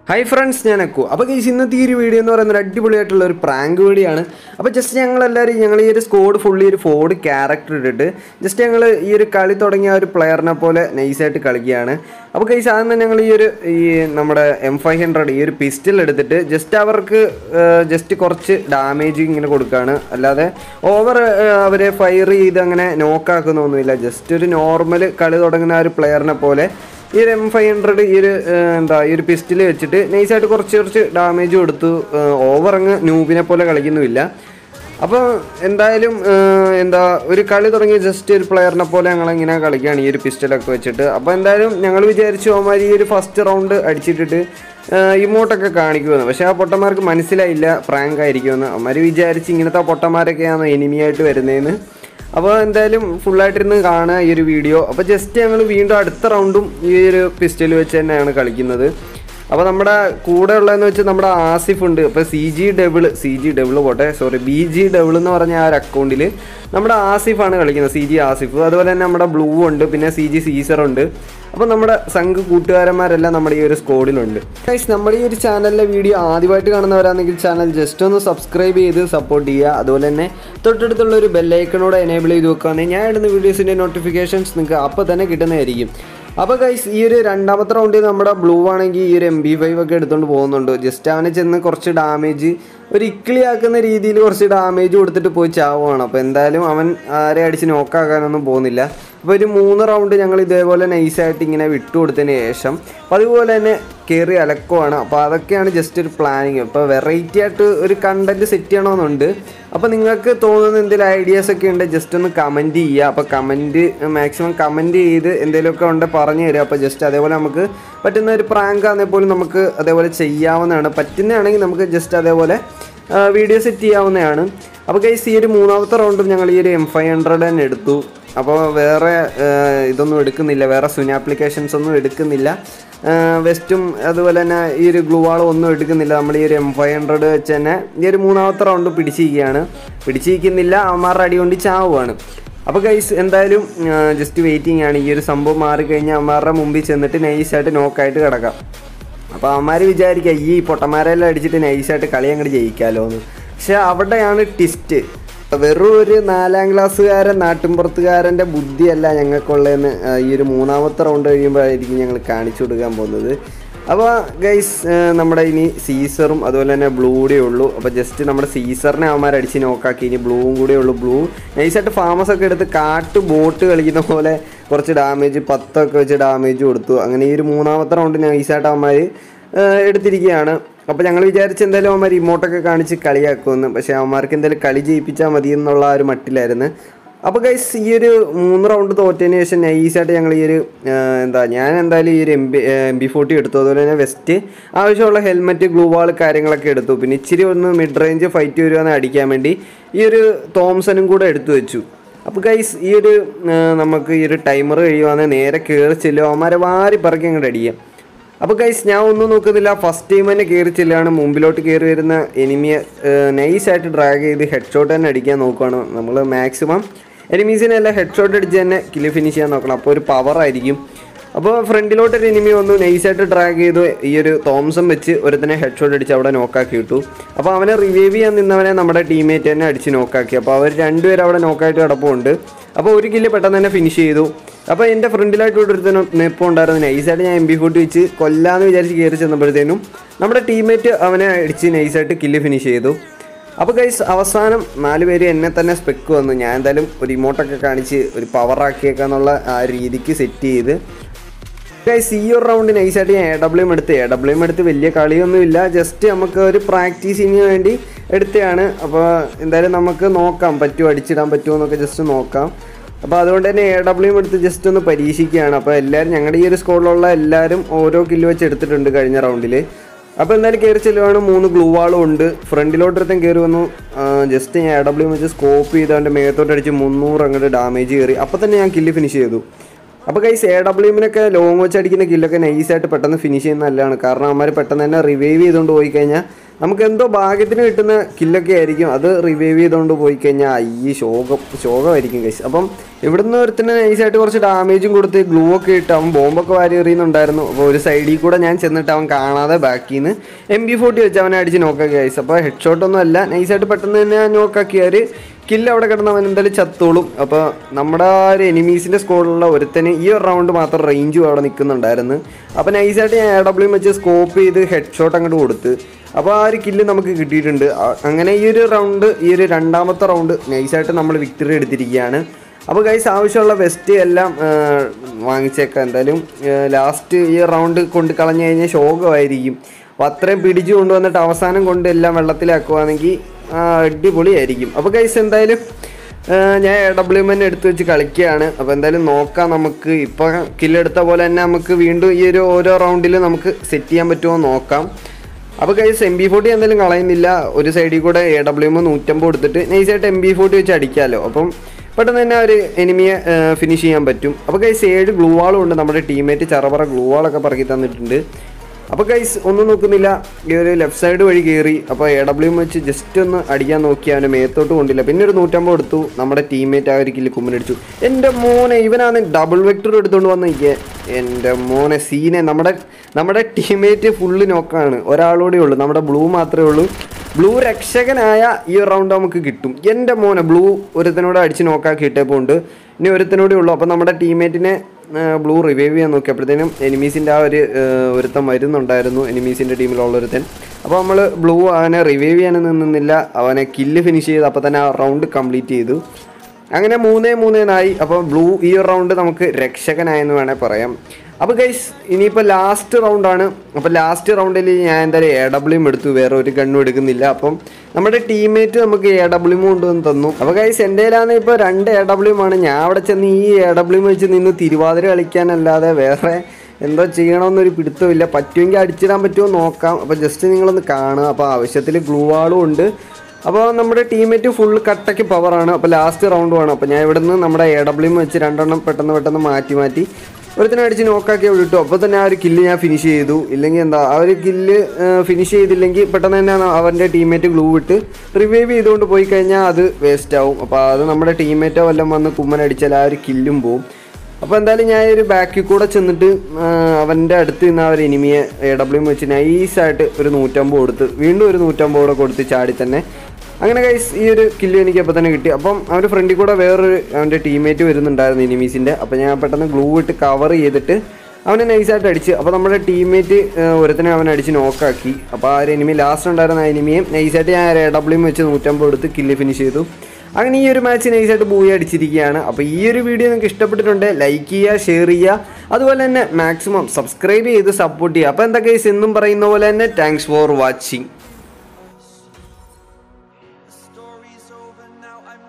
Hi friends ഞാൻ അക്കു അപ്പോൾ guys ഇന്നത്തെ ഈ ഒരു വീഡിയോ എന്ന് പറയുന്നത് ഒരു അടിപൊളിയായിട്ടുള്ള ഒരു പ്രാങ്ക് വീഡിയോ ആണ് അപ്പോൾ ജസ്റ്റ് ഞങ്ങളെല്ലാവരും ഞങ്ങൾ ഈ ഒരു സ്കോഡ് ഫുള്ളി ഒരു ഫോർഡ് ക്യാരക്ടർ ഇട്ടിട്ട് ജസ്റ്റ് ഞങ്ങൾ ഈ ഒരു കളി തുടങ്ങിയ ആ ഒരു പ്ലെയറിനെ പോലെ നൈസായിട്ട് കളിക്കുകയാണ് അപ്പോൾ ഗൈസ് ആദ്യം തന്നെ ഞങ്ങൾ ഈ ഒരു ഈ നമ്മുടെ എം ഫൈവ് ഹൺഡ്രഡ് ഈ ഒരു പിസ്റ്റൽ എടുത്തിട്ട് ജസ്റ്റ് അവർക്ക് ജസ്റ്റ് കുറച്ച് ഡാമേജ് ഇങ്ങനെ കൊടുക്കുകയാണ് അല്ലാതെ ഓവർ അവരെ ഫയർ ചെയ്ത് അങ്ങനെ നോക്കാക്കുന്നൊന്നുമില്ല ജസ്റ്റ് ഒരു നോർമൽ കളി തുടങ്ങുന്ന ആ ഒരു പ്ലെയറിനെ പോലെ ഈ ഒരു എം ഫൈവ് ഹൺഡ്രഡ് ഈ ഒരു ഏഹ്, എന്താ ഈ ഒരു പിസ്റ്റിൽ വെച്ചിട്ട് നൈസായിട്ട് കുറച്ച് കുറച്ച് ഡാമേജ് കൊടുത്തു ഓവർ അങ്ങ് നൂബിനെ പോലെ കളിക്കുന്നുമില്ല അപ്പോൾ എന്തായാലും ഏഹ്, എന്താ ഒരു കളി തുടങ്ങിയ ജസ്റ്റ് ഒരു പ്ലെയറിനെ പോലെ ഞങ്ങൾ ഇങ്ങനെ കളിക്കുകയാണ് ഈ ഒരു പിസ്റ്റലൊക്കെ വെച്ചിട്ട് അപ്പോൾ എന്തായാലും ഞങ്ങൾ വിചാരിച്ചു അവന്മാർ ഈ ഒരു ഫസ്റ്റ് റൗണ്ട് അടിച്ചിട്ടിട്ട് ഇമോട്ടൊക്കെ കാണിക്കുമെന്ന് പക്ഷേ ആ പൊട്ടന്മാർക്ക് മനസ്സിലായില്ല പ്രാങ്ക് ആയിരിക്കുമെന്ന് അവന്മാർ വിചാരിച്ച് ഇങ്ങനത്തെ പൊട്ടന്മാരൊക്കെയാണ് എനിമിയായിട്ട് വരുന്നതെന്ന് അപ്പോൾ എന്തായാലും ഫുള്ളായിട്ടിരുന്ന് കാണുക ഈ ഒരു വീഡിയോ അപ്പോൾ ജസ്റ്റ് ഞങ്ങൾ വീണ്ടും അടുത്ത റൗണ്ടും ഈ ഒരു പിസ്റ്റൽ വെച്ച് തന്നെയാണ് കളിക്കുന്നത് അപ്പോൾ നമ്മുടെ കൂടെ ഉള്ളതെന്ന് വെച്ചാൽ നമ്മുടെ ആസിഫ് ഉണ്ട് അപ്പോൾ C G double C G double പോട്ടെ സോറി ബി ജി ഡബിൾ എന്ന് പറഞ്ഞ ആ ഒരു അക്കൗണ്ടിൽ നമ്മുടെ ആസിഫാണ് കളിക്കുന്നത് സി ജി ആസിഫ് അതുപോലെ തന്നെ നമ്മുടെ ബ്ലൂ ഉണ്ട് പിന്നെ സി ജി സീസർ ഉണ്ട് അപ്പോൾ നമ്മുടെ സംഘ് കൂട്ടുകാരന്മാരെല്ലാം നമ്മുടെ ഈ ഒരു സ്കോഡിലുണ്ട് ഗൈസ് നമ്മുടെ ഈ ഒരു ചാനലിലെ വീഡിയോ ആദ്യമായിട്ട് കാണുന്നവരാണെങ്കിൽ ചാനൽ ജസ്റ്റ് ഒന്ന് സബ്സ്ക്രൈബ് ചെയ്ത് സപ്പോർട്ട് ചെയ്യുക അതുപോലെ തന്നെ തൊട്ടടുത്തുള്ള ഒരു ബെല്ലൈക്കണോട് എനേബിൾ ചെയ്ത് വെക്കുകയാണെങ്കിൽ ഞാൻ ഇടുന്ന വീഡിയോസിൻ്റെ നോട്ടിഫിക്കേഷൻസ് നിങ്ങൾക്ക് അപ്പോൾ തന്നെ കിട്ടുന്നതായിരിക്കും അപ്പോൾ ഗൈസ് ഈ ഒരു രണ്ടാമത്തെ റൗണ്ടിൽ നമ്മുടെ ബ്ലൂ ആണെങ്കിൽ ഈ ഒരു എം ബി ഫൈവ് ഒക്കെ എടുത്തുകൊണ്ട് പോകുന്നുണ്ട് ജസ്റ്റ് അവനെ ചെന്ന് കുറച്ച് ഡാമേജ് ഒരു ഇക്കിളി ആക്കുന്ന രീതിയിൽ കുറച്ച് ഡാമേജ് കൊടുത്തിട്ട് പോയി ചാവുകയാണ് അപ്പോൾ എന്തായാലും അവൻ ആരെ അടിച്ച് നോക്കാക്കാനൊന്നും പോകുന്നില്ല അപ്പോൾ ഒരു മൂന്ന് റൗണ്ട് ഞങ്ങൾ ഇതേപോലെ നൈസായിട്ട് ഇങ്ങനെ വിട്ടുകൊടുത്തതിന് ശേഷം അപ്പോൾ അതുപോലെ തന്നെ കയറി അലക്കുവാണ് അപ്പോൾ അതൊക്കെയാണ് ജസ്റ്റ് ഒരു പ്ലാനിങ് ഇപ്പോൾ വെറൈറ്റി ആയിട്ട് ഒരു കണ്ടന്റ് സെറ്റ് ചെയ്യണമെന്നുണ്ട് അപ്പോൾ നിങ്ങൾക്ക് തോന്നുന്ന എന്തെങ്കിലും ഐഡിയാസ് ഒക്കെ ഉണ്ട് ജസ്റ്റ് ഒന്ന് കമൻറ്റ് ചെയ്യുക അപ്പോൾ കമൻറ്റ് മാക്സിമം കമൻറ്റ് ചെയ്ത് എന്തെങ്കിലുമൊക്കെ ഉണ്ട് പറഞ്ഞു തരിക അപ്പോൾ ജസ്റ്റ് അതേപോലെ നമുക്ക് പറ്റുന്ന ഒരു പ്രാങ്ക് ആണെങ്കിൽ പോലും നമുക്ക് അതേപോലെ ചെയ്യാവുന്നതാണ് പറ്റുന്നതാണെങ്കിൽ നമുക്ക് ജസ്റ്റ് അതേപോലെ വീഡിയോ സെറ്റ് ചെയ്യാവുന്നതാണ് അപ്പോൾ ഗൈസ് ഈ ഒരു മൂന്നാമത്തെ റൗണ്ടും ഞങ്ങൾ ഈ ഒരു എം ഫൈവ് ഹൺഡ്രഡ് തന്നെ എടുത്തു അപ്പോൾ വേറെ ആ, ഇതൊന്നും എടുക്കുന്നില്ല വേറെ സുന ആപ്ലിക്കേഷൻസ് ഒന്നും എടുക്കുന്നില്ല വെസ്റ്റും അതുപോലെ തന്നെ ഈ ഒരു ഗ്ലൂവാളും ഒന്നും എടുക്കുന്നില്ല നമ്മൾ ഈ ഒരു എം ഫൈവ് ഹൺഡ്രഡ് വെച്ച് തന്നെ ഈ ഒരു മൂന്നാമത്തെ റൗണ്ട് പിടിച്ചിരിക്കുകയാണ് പിടിച്ചിരിക്കുന്നില്ല അവന്മാരുടെ അടി കൊണ്ട് ചാവുകയാണ് അപ്പോൾ ഗൈസ് എന്തായാലും ജസ്റ്റ് വെയിറ്റിംഗ് ആണ് ഈ ഒരു സംഭവം മാറിക്കഴിഞ്ഞാൽ അവന്മാരുടെ മുമ്പിൽ ചെന്നിട്ട് നൈസായിട്ട് നോക്കായിട്ട് കിടക്കാം അപ്പോൾ അവന്മാർ വിചാരിക്കുക ഈ പൊട്ടന്മാരെല്ലാം അടിച്ചിട്ട് നൈസായിട്ട് കളി അങ്ങോട്ട് ജയിക്കാമല്ലോ എന്ന് പക്ഷെ അവിടെയാണ് ടിസ്റ്റ് വെറും ഒരു നാലാം ക്ലാസ്സുകാരൻ നാട്ടിൻപുറത്തുകാരൻ്റെ ബുദ്ധിയല്ല ഞങ്ങൾക്കുള്ളതെന്ന് ആ, ഈ ഒരു മൂന്നാമത്തെ റൗണ്ട് കഴിയുമ്പോഴായിരിക്കും ഞങ്ങൾ കാണിച്ചു കൊടുക്കാൻ പോകുന്നത് അപ്പോൾ ഗൈസ് നമ്മുടെ ഇനി സീസറും അതുപോലെ തന്നെ ബ്ലൂ കൂടെ ഉള്ളൂ അപ്പോൾ ജസ്റ്റ് നമ്മുടെ സീസറിനെ അവന്മാർ അടിച്ച് നോക്കാക്കി ഇനി ബ്ലൂവും കൂടെ ഉള്ളൂ ബ്ലൂ നൈസായിട്ട് ഫാമസ് ഒക്കെ എടുത്ത് കാട്ട് ബോട്ട് കളിക്കുന്ന പോലെ കുറച്ച് ഡാമേജ് പത്തൊക്കെ വെച്ച് ഡാമേജ് കൊടുത്തു അങ്ങനെ ഈ ഒരു മൂന്നാമത്തെ റൗണ്ട് നൈസായിട്ട് അവന്മാർ എടുത്തിരിക്കുകയാണ് അപ്പോൾ ഞങ്ങൾ വിചാരിച്ച് എന്തായാലും അവന്മാർ ഇമോട്ടൊക്കെ കാണിച്ച് കളിയാക്കുമെന്ന് പക്ഷേ അവന്മാർക്ക് എന്തായാലും കളി ജയിപ്പിച്ചാൽ മതി എന്നുള്ള ആ ഒരു മട്ടിലായിരുന്നു അപ്പോൾ ഗൈസ് ഈ ഒരു മൂന്ന് റൗണ്ട് തോറ്റതിന് ശേഷം നൈസായിട്ട് ഞങ്ങൾ ഈ ഒരു ആ, എന്താ ഞാൻ എന്തായാലും ഈ ഒരു M B M B forty എടുത്തു അതുപോലെ തന്നെ വെസ്റ്റ് ആവശ്യമുള്ള ഹെൽമെറ്റ് ഗ്ലൂ വാൾ കാര്യങ്ങളൊക്കെ എടുത്തു പിന്നെ ഇച്ചിരി ഒന്ന് മിഡ് റേഞ്ച് ഫൈറ്റ് വരുവാന്ന് അടിക്കാൻ വേണ്ടി ഈ ഒരു തോംസണും കൂടെ എടുത്തു വെച്ചു അപ്പോൾ ഗൈസ് ഈ ഒരു ആ, നമുക്ക് ഈ ഒരു ടൈമർ കഴിയുവാണെങ്കിൽ നേരെ കയറി ചെല്ലും അവന്മാരെ വാരി പറക്കി അങ്ങോട്ട് അടിക്കാം അപ്പോൾ ഗൈസ് ഞാൻ ഒന്നും നോക്കുന്നില്ല ഫസ്റ്റ് ടൈം തന്നെ കയറി ചെല്ലുകയാണ് മുമ്പിലോട്ട് കയറി വരുന്ന എനിമിയെ നൈസായിട്ട് ഡ്രാഗ് ചെയ്ത് ഹെഡ് ഷോട്ട് തന്നെ അടിക്കാൻ നോക്കുകയാണ് നമ്മൾ മാക്സിമം എനിമീസിനെ എല്ലാം ഹെഡ് ഷോട്ട് അടിച്ച് തന്നെ കില്ല് ഫിനിഷ് ചെയ്യാൻ നോക്കണം അപ്പോൾ ഒരു പവർ ആയിരിക്കും അപ്പോൾ ഫ്രണ്ടിലോട്ട് ഒരു എനിമി വന്നു നൈസായിട്ട് ഡ്രാഗ് ചെയ്തു ഈ ഒരു തോംസം വെച്ച് ഒരുത്തനെ ഹെഡ് ഷോട്ട് അടിച്ച് അവിടെ നോക്കാക്കി ഇട്ടു അപ്പോൾ അവനെ റിവൈവ് ചെയ്യാൻ നിന്നവനെ നമ്മുടെ ടീമേറ്റ് തന്നെ അടിച്ച് നോക്കാക്കി അപ്പോൾ അവർ രണ്ടുപേരും അവിടെ നോക്കായിട്ട് കിടപ്പുണ്ട് അപ്പോൾ ഒരു കില്ല് പെട്ടെന്ന് തന്നെ ഫിനിഷ് ചെയ്തു അപ്പോൾ എൻ്റെ ഫ്രണ്ടിലായിട്ട് ഒരുത്തനും നിപ്പം ഉണ്ടായിരുന്നു നൈസായിട്ട് ഞാൻ എം ബി ഫോർട്ടി വെച്ച് കൊല്ലാന്ന് വിചാരിച്ച് കയറി ചെന്നപ്പോഴത്തേനും നമ്മുടെ ടീമേറ്റ് അവനെ അടിച്ച് നൈസായിട്ട് കില്ല് ഫിനിഷ് ചെയ്തു അപ്പോൾ ഗൈസ് അവസാനം നാല് പേര് എന്നെ തന്നെ സ്പെക്ക് വന്നു ഞാൻ എന്തായാലും ഒരു ഇമോട്ടൊക്കെ കാണിച്ച് ഒരു പവർ ആക്കിയേക്കാന്നുള്ള ആ രീതിക്ക് സെറ്റ് ചെയ്ത് ഗൈസ് ഈ ഒരു റൗണ്ട് നൈസായിട്ട് ഞാൻ എ ഡബ്ല്യു എം എടുത്ത് എ ഡബ്ല്യു എം എടുത്ത് വലിയ കളിയൊന്നുമില്ല ജസ്റ്റ് നമുക്ക് ഒരു പ്രാക്ടീസിന് വേണ്ടി എടുത്തതാണ് അപ്പോൾ എന്തായാലും നമുക്ക് നോക്കാം പറ്റുമോ അടിച്ചിടാൻ പറ്റുമോ എന്നൊക്കെ ജസ്റ്റ് നോക്കാം അപ്പോൾ അതുകൊണ്ട് തന്നെ എ ഡബ്ല്യു എം എടുത്ത് ജസ്റ്റ് ഒന്ന് പരീക്ഷിക്കുകയാണ് അപ്പോൾ എല്ലാവരും ഞങ്ങളുടെ ഈ ഒരു സ്കോഡിലുള്ള എല്ലാവരും ഓരോ കില്ല് വെച്ച് എടുത്തിട്ടുണ്ട് കഴിഞ്ഞ റൗണ്ടിൽ അപ്പോൾ എന്തായാലും കയറി ചെല്ലുവാണ് മൂന്ന് ഗ്ലൂ വാളും ഉണ്ട് ഫ്രണ്ടിലോട്ടൊരുത്തൻ കയറി വന്നു ജസ്റ്റ് ഞാൻ എ ഡബ്ല്യു വെച്ച് സ്കോപ്പ് ചെയ്ത് അവൻ്റെ മേത്തോട്ട് അടിച്ച് മുന്നൂറ് അങ്ങോട്ട് ഡാമേജ് കയറി അപ്പോൾ തന്നെ ഞാൻ കില്ല് ഫിനിഷ് ചെയ്തു അപ്പോൾ കൈസ് എ ഡബ്ല്യു എമ്മിനൊക്കെ ലോങ് വെച്ച് അടിക്കുന്ന കില്ലൊക്കെ നൈസായിട്ട് പെട്ടെന്ന് ഫിനിഷ് ചെയ്യുന്ന നല്ലതാണ് കാരണം അവന്മാർ പെട്ടെന്ന് തന്നെ റിവൈവ് ചെയ്തുകൊണ്ട് പോയി കഴിഞ്ഞാൽ നമുക്ക് എന്തോ ഭാഗ്യത്തിന് കിട്ടുന്ന കില്ലൊക്കെ ആയിരിക്കും അത് റിവൈവ് ചെയ്തുകൊണ്ട് പോയി കഴിഞ്ഞാൽ അയ്യ ശോകം ശോകമായിരിക്കും കൈസ് അപ്പം ഇവിടുന്ന് ഒരുത്തിന് നൈസായിട്ട് കുറച്ച് ഡാമേജും കൊടുത്ത് ഗ്ലൂ ഒക്കെ ഇട്ട് അവൻ ബോംബൊക്കെ വാരി എറിയുന്നുണ്ടായിരുന്നു അപ്പോൾ ഒരു സൈഡിൽ കൂടെ ഞാൻ ചെന്നിട്ട് അവൻ കാണാതെ ബാക്കിൽ നിന്ന് എം ബി ഫോർട്ടി വെച്ച് അവനെ അടിച്ച് നോക്കാക്കി കൈസ് അപ്പോൾ ഹെഡ് ഷോട്ടൊന്നും അല്ല നൈസായിട്ട് പെട്ടെന്ന് തന്നെ നോക്കാക്കിയാൽ കില്ല് അവിടെ കിടന്ന് അവൻ എന്തായാലും ചത്തോളും അപ്പോൾ നമ്മുടെ ആ ഒരു എനിമീസിൻ്റെ സ്കോഡിലുള്ള ഒരുത്തന് ഈ ഒരു റൗണ്ട് മാത്രം റേഞ്ചും അവിടെ നിൽക്കുന്നുണ്ടായിരുന്നു അപ്പോൾ നൈസായിട്ട് ഞാൻ എ ഡബ്ല്യു വെച്ച് സ്കോപ്പ് ചെയ്ത് ഹെഡ് ഷോട്ട് അങ്ങോട്ട് കൊടുത്ത് അപ്പോൾ ആ ഒരു കില്ല് നമുക്ക് കിട്ടിയിട്ടുണ്ട് ആ- അങ്ങനെ ഈ ഒരു റൗണ്ട് ഈ ഒരു രണ്ടാമത്തെ റൗണ്ട് നൈസായിട്ട് നമ്മൾ വിക്ടറി എടുത്തിരിക്കുകയാണ് അപ്പോൾ ഗൈസ് ആവശ്യമുള്ള വെസ്റ്റ് എല്ലാം ആ, വാങ്ങിച്ചേക്കാം എന്തായാലും ലാസ്റ്റ് ഈ റൗണ്ട് കൊണ്ട് കളഞ്ഞു കഴിഞ്ഞാൽ ശോകമായിരിക്കും അപ്പോൾ അത്രയും പിടിച്ചു കൊണ്ടുവന്നിട്ട് അവസാനം കൊണ്ട് എല്ലാം വെള്ളത്തിലാക്കുവാണെങ്കിൽ ആ, അടിപൊളിയായിരിക്കും അപ്പോൾ ഗൈസ് എന്തായാലും ആ, ഞാൻ എ ഡബ്ല്യു എൻ എടുത്ത് വെച്ച് കളിക്കുകയാണ് അപ്പോൾ എന്തായാലും നോക്കാം നമുക്ക് ഇപ്പോൾ കില്ലെടുത്ത പോലെ തന്നെ നമുക്ക് വീണ്ടും ഈ ഒരു ഓരോ റൗണ്ടിൽ നമുക്ക് സെറ്റ് ചെയ്യാൻ പറ്റുമോ എന്ന് നോക്കാം അപ്പോൾ കൈസ് എം ബി ഫോർട്ടി എന്തായാലും കളയുന്നില്ല ഒരു സൈഡിൽ കൂടെ എ ഡബ്ല്യു എം നൂറ്റമ്പത് കൊടുത്തിട്ട് നൈസായിട്ട് എം ബി ഫോർട്ടി വെച്ച് അടിക്കാമല്ലോ അപ്പം പെട്ടെന്ന് തന്നെ ഒരു എനിമിയെ ഫിനിഷ് ചെയ്യാൻ പറ്റും അപ്പോൾ കൈസ് ഏഴ് ഗ്ലൂ വാളും ഉണ്ട് നമ്മുടെ ടീമേറ്റ് ചറപറ ഗ്ലൂ വാളൊക്കെ പറക്കി തന്നിട്ടുണ്ട് അപ്പോൾ ഗൈസ് ഒന്നും നോക്കുന്നില്ല ഈ ഒരു ലെഫ്റ്റ് സൈഡ് വഴി കയറി അപ്പോൾ എ ഡബ്ല്യു വെച്ച് ജസ്റ്റ് ഒന്ന് അടിക്കാൻ നോക്കി അവൻ്റെ മേത്തോട്ട് കൊണ്ടില്ല പിന്നെ ഒരു നൂറ്റമ്പത് എടുത്തു നമ്മുടെ ടീമേറ്റ് ആ ഒരു കില്ല് കുമ്മനടിച്ചു എൻ്റെ മോനെ ഇവനാണ് ഡബിൾ വെക്ടർ എടുത്തുകൊണ്ട് വന്ന് നിൽക്കുക എൻ്റെ മോനെ സീനെ നമ്മുടെ നമ്മുടെ ടീമേറ്റ് ഫുള്ള് നോക്കാണ് ഒരാളൂടെ ഉള്ളൂ നമ്മുടെ ബ്ലൂ മാത്രമേ ഉള്ളൂ ബ്ലൂ രക്ഷകനായ ഈ ഒരു റൗണ്ട് നമുക്ക് കിട്ടും എൻ്റെ മോനെ ബ്ലൂ ഒരുത്തനോട് അടിച്ച് നോക്കാക്കി ഇട്ടപ്പോൾ ഉണ്ട് ഇനി ഒരുത്തനോടെ ഉള്ളൂ അപ്പോൾ നമ്മുടെ ടീമേറ്റിനെ ബ്ലൂ റിവൈവ് ചെയ്യാൻ നോക്കിയപ്പോഴത്തേനും എനിമീസിൻ്റെ ആ ഒരു ആ, ഒരുത്തൻ വരുന്നുണ്ടായിരുന്നു എനിമീസിൻ്റെ ടീമിലുള്ള ഒരുത്തൻ അപ്പോൾ നമ്മൾ ബ്ലൂ അവനെ റിവൈവ് ചെയ്യാനൊന്നും നിന്നില്ല അവനെ കില്ല് ഫിനിഷ് ചെയ്ത് അപ്പോൾ തന്നെ ആ റൗണ്ട് കംപ്ലീറ്റ് ചെയ്തു അങ്ങനെ മൂന്നേ മൂന്നേനായി അപ്പോൾ ബ്ലൂ ഈ ഒരു റൗണ്ട് നമുക്ക് രക്ഷകനായെന്ന് വേണേൽ പറയാം അപ്പോൾ ഗൈസ് ഇനിയിപ്പോൾ ലാസ്റ്റ് റൗണ്ടാണ് അപ്പോൾ ലാസ്റ്റ് റൗണ്ടിൽ ഞാൻ എന്തായാലും എ ഡബ്ല്യു എടുത്തു വേറെ ഒരു ഗണ്ണും എടുക്കുന്നില്ല അപ്പം നമ്മുടെ ടീമേറ്റ് നമുക്ക് എ ഡബ്ല്യു കൊണ്ടുവന്ന് തന്നു അപ്പോൾ ഗൈസ് എൻ്റെ കയ്യിലാണ് ഇപ്പോൾ രണ്ട് എ ഡബ്ല്യു ആണ് ഞാൻ അവിടെ ചെന്ന് ഈ എ ഡബ്ല്യു വെച്ച് നിന്ന് തിരുവാതിര കളിക്കാനല്ലാതെ വേറെ എന്തോ ചെയ്യണമെന്നൊരു പിടുത്തമില്ല പറ്റുമെങ്കിൽ അടിച്ചിടാൻ പറ്റുമോ നോക്കാം അപ്പോൾ ജസ്റ്റ് നിങ്ങളൊന്ന് കാണുക അപ്പോൾ ആവശ്യത്തിൽ ഗ്ലൂ വാളും ഉണ്ട് അപ്പോൾ നമ്മുടെ ടീമേറ്റ് ഫുൾ കട്ടയ്ക്ക് പവറാണ് അപ്പോൾ ലാസ്റ്റ് റൗണ്ടുമാണ് അപ്പോൾ ഞാൻ ഇവിടുന്ന് നമ്മുടെ എ ഡബ്ല്യു വെച്ച് രണ്ടെണ്ണം പെട്ടെന്ന് പെട്ടെന്ന് മാറ്റി മാറ്റി ഒരുത്തിനെ അടിച്ച് നോക്കാക്കി വിട്ടു അപ്പോൾ തന്നെ ആ ഒരു കില്ല് ഞാൻ ഫിനിഷ് ചെയ്തു ഇല്ലെങ്കിൽ എന്താ ആ ഒരു കില്ല് ഫിനിഷ് ചെയ്തില്ലെങ്കിൽ പെട്ടെന്ന് തന്നെ അവൻ്റെ ടീമേറ്റ് ഗ്ലൂ വിട്ട് റിവൈവ് ചെയ്തുകൊണ്ട് പോയി കഴിഞ്ഞാൽ അത് വേസ്റ്റ് ആവും അപ്പോൾ അത് നമ്മുടെ ടീമേറ്റോ വല്ലതും വന്ന് കുമ്മനടിച്ചാൽ ആ ഒരു കില്ലും പോവും അപ്പോൾ എന്തായാലും ഞാൻ ഈ ഒരു ബാക്കിൽ കൂടെ ചെന്നിട്ട് ആ, അവൻ്റെ അടുത്ത് നിന്ന് ആ ഒരു എനിമിയെ എ ഡബ്ല്യു വെച്ച് നൈസായിട്ട് ഒരു നൂറ്റമ്പത് കൊടുത്ത് വീണ്ടും ഒരു നൂറ്റമ്പത് കൂടെ കൊടുത്ത് ചാടി തന്നെ അങ്ങനെ കൈസ് ഈ ഒരു കില്ല് എനിക്ക് അപ്പോൾ തന്നെ കിട്ടി അപ്പം അവൻ്റെ ഫ്രണ്ടിൽ കൂടെ വേറൊരു അവൻ്റെ ടീമേറ്റ് വരുന്നുണ്ടായിരുന്നു എനിമീസിൻ്റെ അപ്പോൾ ഞാൻ പെട്ടെന്ന് ഗ്ലൂ ഇട്ട് കവർ ചെയ്തിട്ട് അവനെ നൈസായിട്ട് അടിച്ച് അപ്പോൾ നമ്മുടെ ടീമേറ്റ് ഒരുത്തനെ അവൻ അടിച്ച് നോക്കാക്കി അപ്പോൾ ആ ഒരു എനിമി ലാസ്റ്റ് ഉണ്ടായിരുന്ന ആ എനിമിയെ നൈസായിട്ട് ഞാൻ എ ഡബ്ല്യു വെച്ച് നൂറ്റമ്പത് എടുത്ത് കില്ല് ഫിനിഷ് ചെയ്തു അങ്ങനെ ഈ ഒരു മാച്ച് നൈസായിട്ട് ബൂയി അടിച്ചിരിക്കുകയാണ് അപ്പോൾ ഈ ഒരു വീഡിയോ നിങ്ങൾക്ക് ഇഷ്ടപ്പെട്ടിട്ടുണ്ട് ലൈക്ക് ചെയ്യുക ഷെയർ ചെയ്യുക അതുപോലെ തന്നെ മാക്സിമം സബ്സ്ക്രൈബ് ചെയ്ത് സപ്പോർട്ട് ചെയ്യുക അപ്പോൾ എന്താ കേസ് എന്നും പറയുന്ന പോലെ തന്നെ thanks for watching The story's over now. I'm